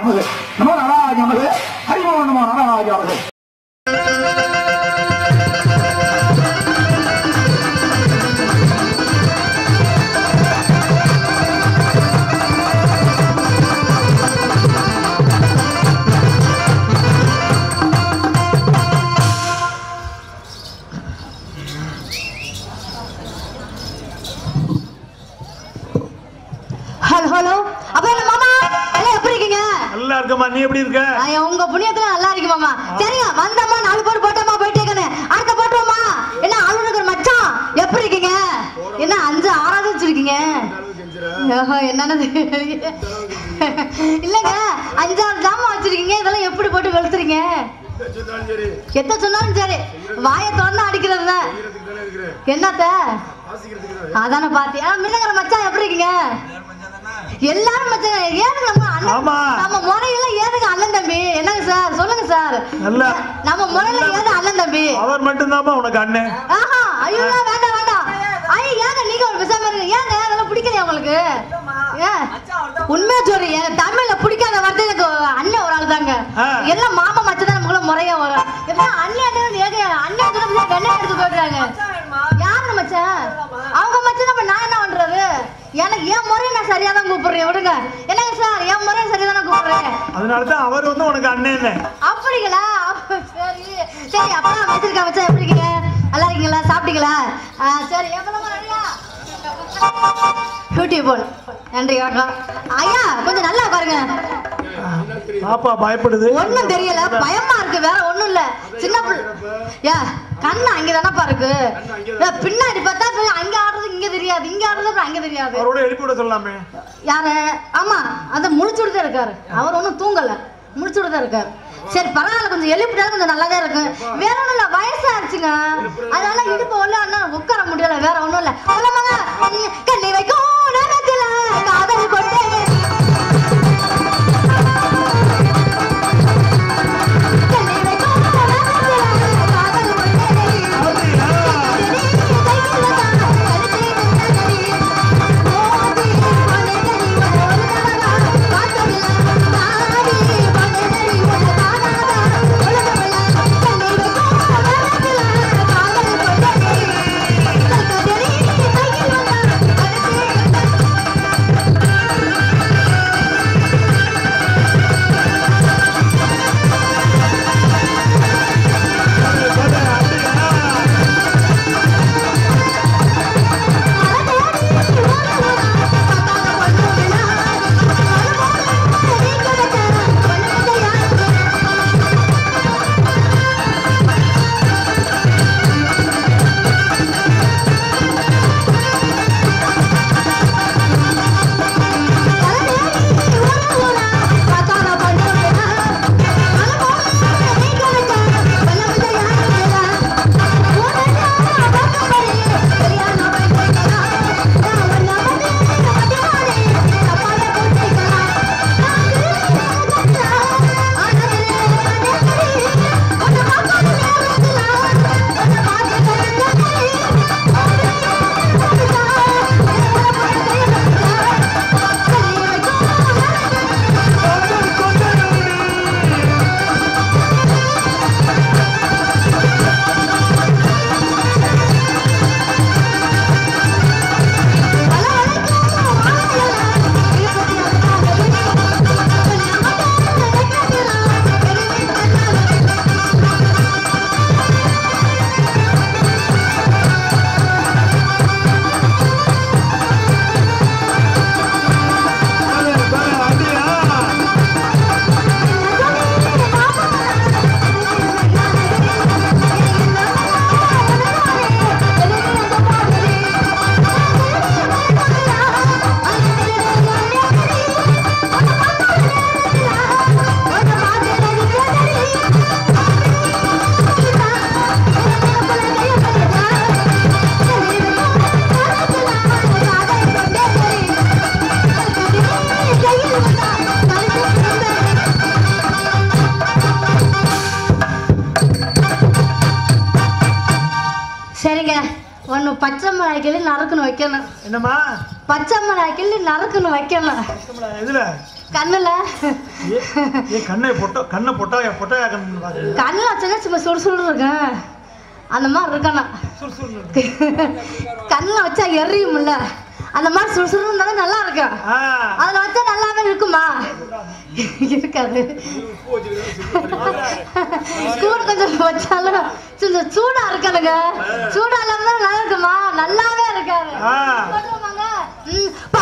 நமது நமோ நாராஜ நமது ஹரிமோ நமோ நாராஜ நமது ஹலோ ஹலோ அப்ப என்ன மாமா எல்லாம் எப்படி இருக்கீங்க நல்லா இருக்கம்மா நீ எப்படி இருக்க நான் உங்க புண்ணியத்துல நல்லா இருக்கு மாமா சரிங்க வந்தம்மா நாலு போட்டு போட்டோமா போயிட்டேங்கன்னு அடுத்த போட்டுவோமா என்ன ஆளுநர் மச்சான் எப்படி இருக்கீங்க என்ன அஞ்சு ஆறாவது வச்சிருக்கீங்க ஓஹோ, என்னன்னு தெரியல. இல்லங்க அஞ்சாறு ஜாமான் வச்சிருக்கீங்க இதெல்லாம் எப்படி போட்டு வெளுத்துறீங்க எத்த சொன்னாலும் சரி வாயை திறந்து அடிக்கிறது தான் என்னத்த அதானே பாத்தியா மின்னங்கிற மச்சான் எப்படி இருக்கீங்க எல்லாரும் மச்சான் ஏனுங்க நம்ம அண்ணன் ஆமா. நம்ம முறையில ஏதுங்க அண்ணன் தம்பி என்னங்க சார் சொல்லுங்க சார் நல்லா. நம்ம முறையில ஏது அண்ணன் தம்பி அவர் மட்டும்தாம்மா உனக்கு அண்ணன் ஆஹா ஐயோ வேண்டாம் வேண்டாம் ஐயோ ஏங்க நீங்க ஒரு பேசாம இருங்க ஏங்க அதெல்லாம் பிடிக்கலையா உங்களுக்கு ஏன் உண்மையா சொல்றீங்க எனக்கு தமிழ்ல பிடிக்காத வார்த்தை எனக்கு அண்ணன் ஒரு ஆள் தாங்க ஆ. எல்லாம் மாமா மச்சம் தான் நமக்குள்ள முறையா வரும் எப்ப அண்ணன் அண்ணன் ஏங்க அண்ணன் சொன்ன வெண்ணெய் எடுத்து போயிடுறாங்க யாரு மச்சான் அவங்க மச்சான் அப்ப நான் என்ன பண்றது எனக்கு என் முறையை நான் சரியா தான் கூப்பிடுறேன் விடுங்க என்னங்க சார் என் முறையை சரியா தானே கூப்பிடுறேன் அதனால தான் அவர் வந்து உனக்கு அண்ணன் அப்படிங்களா அப்ப சரி சரி அப்பதான் வச்சிருக்கேன் வச்சா எப்படி இருக்கீங்க நல்லா இருக்கீங்களா சாப்பிட்டீங்களா ஆ, சரி எவ்வளவு நிறையா பியூட்டிஃபுல் நன்றி வணக்கம் ஐயா கொஞ்சம் நல்லா பாருங்க பாப்பா பயப்படுது ஒண்ணும் தெரியல பயமா இருக்கு வேற ஒண்ணும் இல்ல சின்ன பிள்ளை ஏ கண்ணு அங்கதானப்பா இருக்கு ஏ, பின்னாடி பார்த்தா சரி, அங்க ஆடுறது இங்க தெரியாது இங்க ஆடுறது அப்புறம் அங்க தெரியாது அவரோட எழுப்பி விட சொல்லலாமே யாரு ஆமா அத முடிச்சுட்டு தான் இருக்காரு அவர் ஒன்றும் தூங்கல முடிச்சுட்டு தான் இருக்காரு சரி பரவாயில்ல கொஞ்சம் எழுப்பிட்டாலும் கொஞ்சம் நல்லா தான் இருக்கு வேற ஒண்ணும் இல்ல வயசாயிருச்சுங்க அதனால இடுப்பு உள்ள அண்ணா உட்கார முடியல வேற ஒண்ணும் இல்ல சொல்லமாங்க கண்ணி வைக்கும் நேரத்துல காதல் கொண்டே கண்ணி வைக்கும் நேரத்துல காதல் கொண்டே சரிங்க ஒன்று பச்சை மிளகாய் கிள்ளி நறுக்குன்னு வைக்கணும் என்னம்மா பச்சை மிளகாய் கிள்ளி நறுக்குன்னு வைக்கணும் இதுல கண்ணுல ஏ ஏ கண்ணை பொட்டா கண்ணை பொட்டாயா பொட்டாயா கண்ணு பாரு கண்ணுல வச்சா சும்மா சுடு சுடு இருக்கேன் அந்த மாதிரி இருக்கானா சுறுசுறுன்னு இருக்கு. கண்ணுல வச்சா எரியும்ல அந்த மாதிரி சுடு சுடு இருந்தாலும் நல்லா இருக்கும் ஆ அதுல வச்சா நல்லாவே இருக்குமா இருக்காது சூடு கொஞ்சம் வச்சாலும் கொஞ்சம் சூடா இருக்காதுங்க சூடா இல்லாம தான் நல்லா இருக்குமா நல்லாவே இருக்காது ஆ. போட்டுருவாங்க. ம்,